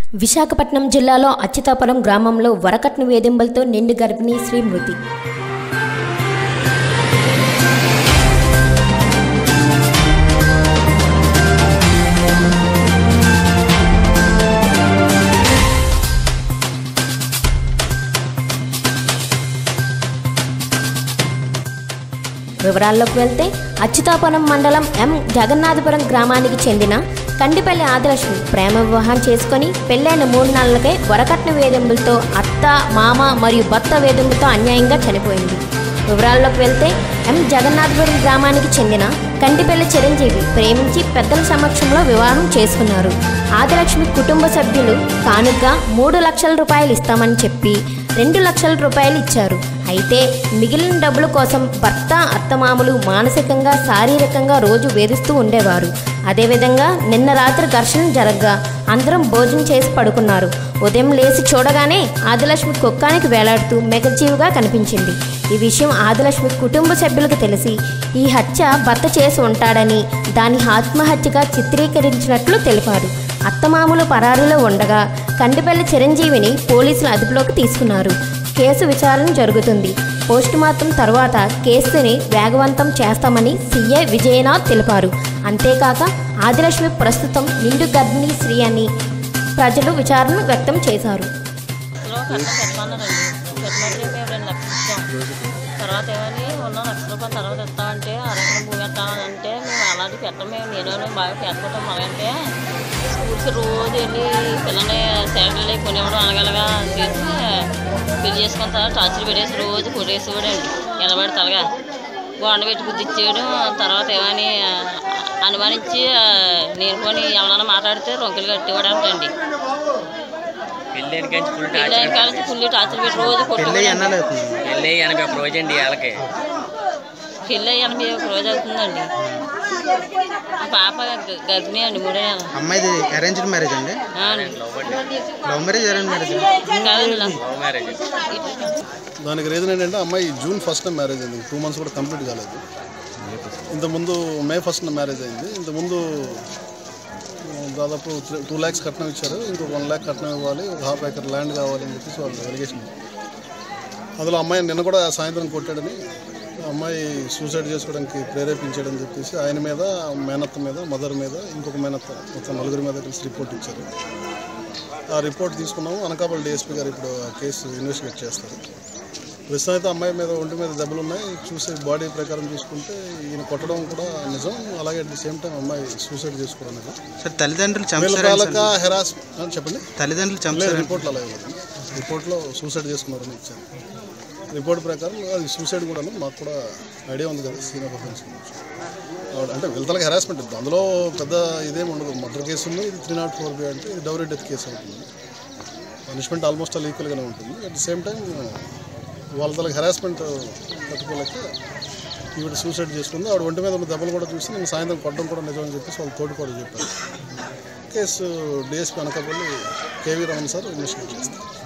విశాఖపట్నం జిల్లాలో అచ్యుతాపురం గ్రామంలో వరకట్న వేధింపులతో నిండు గర్భిణీ స్త్రీ మృతి వివరాల్లోకి వెళ్తే అచ్యుతాపురం మండలం ఎం జగన్నాథపురం గ్రామానికి చెందిన కండిపల్లి ఆదిలక్ష్మి ప్రేమ వివాహం చేసుకొని పెళ్ళైన మూడు నెలలకే వరకట్న వేధింపులతో అత్త మామ మరియు భర్త వేధింపులతో అన్యాయంగా చనిపోయింది వివరాల్లోకి వెళ్తే ఎం జగన్నాథపురం గ్రామానికి చెందిన కంటిపల్లి చిరంజీవి ప్రేమించి పెద్దల సమక్షంలో వివాహం చేసుకున్నారు ఆదిలక్ష్మి కుటుంబ సభ్యులు కానుగ్గా మూడు లక్షల రూపాయలు ఇస్తామని చెప్పి రెండు లక్షల రూపాయలు ఇచ్చారు అయితే మిగిలిన డబ్బుల కోసం భర్త అత్తమామలు మానసికంగా శారీరకంగా రోజు వేధిస్తూ ఉండేవారు అదేవిధంగా నిన్న రాత్రి ఘర్షణ జరగగా అందరం భోజనం చేసి పడుకున్నారు ఉదయం లేచి చూడగానే ఆదిలక్ష్మి కుక్కానికి వేలాడుతూ మెగజీవుగా కనిపించింది ఈ విషయం ఆదిలక్ష్మి కుటుంబ సభ్యులకు తెలిసి ఈ హత్య భర్త చేసి ఉంటాడని దాని ఆత్మహత్యగా చిత్రీకరించినట్లు తెలిపారు అత్తమామలు పరారీలో ఉండగా కండిపల్లి చిరంజీవిని పోలీసులు అదుపులోకి తీసుకున్నారు కేసు విచారణ జరుగుతుంది పోస్టుమార్టం తర్వాత కేసుని వేగవంతం చేస్తామని సీఐ విజయనాథ్ తెలిపారు అంతేకాక ఆదిలక్ష్మి ప్రస్తుతం నిండు గర్భిణీ స్త్రీ అని ప్రజలు విచారణ వ్యక్తం చేశారు లో కట్నం పెట్టమన్నారండి పెట్టమంటే మేము రెండు లక్షలు ఇచ్చాం తర్వాత ఏమని ఉన్న లక్ష రూపాయలు తర్వాత ఇస్తామంటే అరవై భూమి ఇస్తామంటే మేము అలాంటి పెట్టం మేము నేను బాగా పెట్టుకుంటాం మనంటే స్కూల్కి రోజు వెళ్ళి పిల్లల్ని శాలరీలు కొనివ్వడం అనగలగా చేసి పెళ్లి చేసుకున్న తర్వాత టార్చర్ పెట్టేసి రోజు కొట్టేసేవాడండి నిలబడి తలగా గోండ పెట్టి గుద్దిచ్చేయడం తర్వాత ఏమని అనుమానించి ఆ, నేను కొని ఎవరైనా మాట్లాడితే రొంకలు కట్టేవాడు అంటండి పెళ్ళి కానీ ఫుల్ పెళ్ళైన టార్చర్ కాలేజ్ ఫుల్ టార్చర్ పెట్టి రోజు పెళ్ళి కొట్టేవాడు ఎన్నాళ్ళు అవుతుంది పెళ్ళి ఎనభై ఒక రోజు అండి వాళ్ళకి పెళ్ళి ఎనభై ఒక రోజు అవుతుందండి ఆ పాప గ- గర్భిణీ అండి మూడో నెల అమ్మాయిది అరేంజ్డ్ మ్యారేజ్ అండి ఆ అండి. లవ్ అండి లవ్ మ్యారేజ్ అరేంజ్ మ్యారేజ్ కాదండి ఇలా. లవ్ మ్యారేజ్ దానికి రీజన్ ఏంటంటే అమ్మాయి జూన్ ఫస్ట్ మ్యారేజ్ అయింది టూ మంత్స్ కూడా కంప్లీట్ కాలేదు ఇంతకుముందు మే ఫస్ట్ మ్యారేజ్ అయింది ఇంతకుముందు ఆ, దాదాపు టూ ల్యాక్స్ కట్నం ఇచ్చారు ఇంకొక వన్ ల్యాక్ కట్నం ఇవ్వాలి ఒక హాఫ్ ఏకర్ ల్యాండ్ కావాలి అని చెప్పేసి వాళ్ళు ఎలిగేషన్ అందులో అమ్మాయి నిన్న కూడా సాయంత్రం కొట్టాడని అమ్మాయి సూసైడ్ చేసుకోవడానికి ప్రేరేపించాడని చెప్పేసి ఆయన మీద మేనత్త మీద మదర్ మీద ఇంకొక మేనత్త మొత్తం నలుగురి మీద కలిసి రిపోర్ట్ ఇచ్చారు ఆ రిపోర్ట్ తీసుకున్నాము అనకాపల్లి డిఎస్పీ గారు ఇప్పుడు ఆ కేసు ఇన్వెస్టిగేట్ చేస్తారు ప్రస్తుతం అయితే అమ్మాయి మీద ఒంటి మీద దెబ్బలు ఉన్నాయి చూసే బాడీ ప్రకారం చూసుకుంటే ఈయన కొట్టడం కూడా నిజం అలాగే అట్ ది సేమ్ టైం అమ్మాయి సూసైడ్ చేసుకోవడం నిజం సార్ తల్లిదండ్రులు వీళ్ళ చంపారు తాలూకా హెరాస్ చెప్పండి తల్లిదండ్రులు లేదు చంపారు రిపోర్ట్లో అలా ఇవ్వదు రిపోర్ట్లో సూసైడ్ చేసుకున్నారని ఇచ్చారు రిపోర్ట్ ప్రకారం అది సూసైడ్ కూడాను మాకు కూడా ఐడియా ఉంది కదా సీన్ ఆఫ్ అఫెన్స్ అంటే వీళ్ళకి హెరాస్మెంట్ ఉంది అందులో పెద్ద ఇదేం ఉండదు మర్డర్ కేసు ఉంది ఇది త్రీ నాట్ ఫోర్ బి అంటే ఇది డౌరీ డెత్ కేసు అవుతుంది పనిష్మెంట్ ఆల్మోస్ట్ ఆల్ ఈక్వల్గానే ఉంటుంది అట్ ది సేమ్ టైం వాళ్ళ తలకి హెరాస్మెంట్ పట్టుకోలేక ఈవిడ సూసైడ్ చేసుకుంది ఆవిడ ఒంటి మీద ఉన్న దెబ్బలు కూడా చూసి నేను సాయంత్రం కొట్టడం కూడా నిజం అని చెప్పేసి వాళ్ళు తోటి కూడా చెప్పారు case DSP Anakapalli KV Ramana sir investigate చేస్తారు